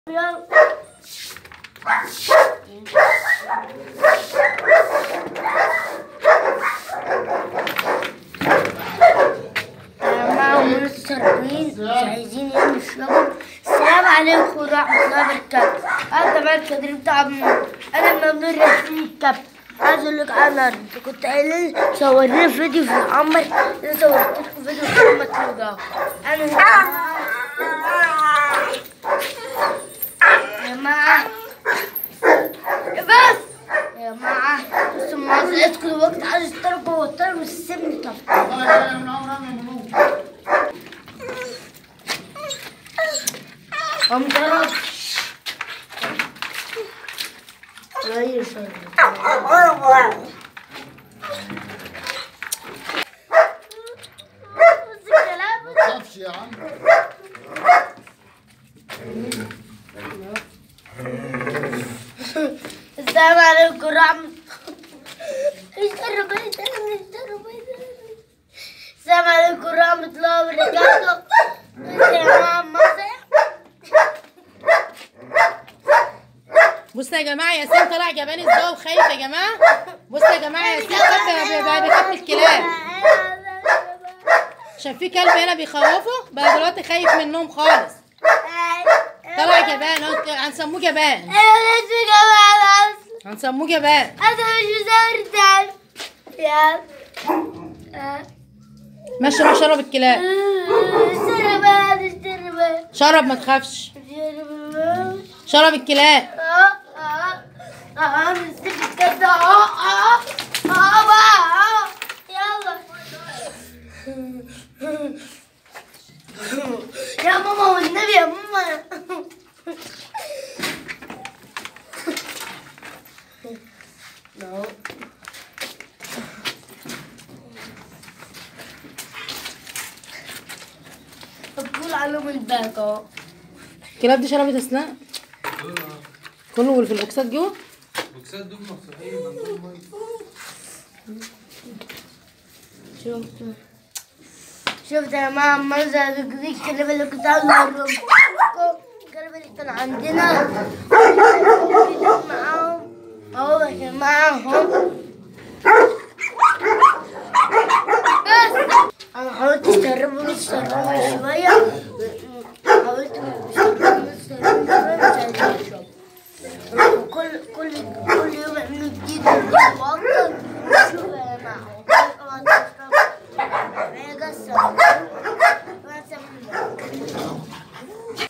يلا معهم ناس سربين مش عايزين يوم يشربوا السلام عليكم ورحمة الله وبركاته هذا بقى التدريب بتاع ممنوع أنا ممنوع رئيس الكابتن عايز أقول لك أنا أنت كنت قايل لي صورني فيديو في عمر أنا صورت لكم فيديو في عمر توجعوا أنا يا جماعة بس يا جماعة بس ما عايز كل وقت عايز اشتركوا واشتركوا السبني كابتن هم ضرب غير شر ما تخافش يا عم السلام عليكم ورحمة اشتروا اشتروا اشتروا السلام عليكم ورحمة الله وبركاته يا ماما بصوا يا جماعه ياسين طلع جبان ازاي وخايف يا جماعه بصوا يا جماعه ياسين خاف بقى بيخاف من الكلاب عشان في كلب هنا بيخوفه بقى دلوقتي خايف منهم خالص طلع جبان أهو هنسموه جبان هنسموه جبان أنا مش مصور تاني يلا ماشي روح شرب الكلاب اشتري بقى اشتري بقى شرب ما تخافش اشتري بقى شرب الكلاب اه اه اه مسكت كده اه اه اه بقى اه يلا يا ماما والنبي يا ماما No. بقول عليهم الباك اهو الكلاب دي شربت اسنان كله اللي في الاكسات جوه بوكسات دول مفتوحين عندهم ميه شفت شفت يا جماعة المنظر دي الكلاب اللي كنت عايز اوريهم الكلاب اللي كان عندنا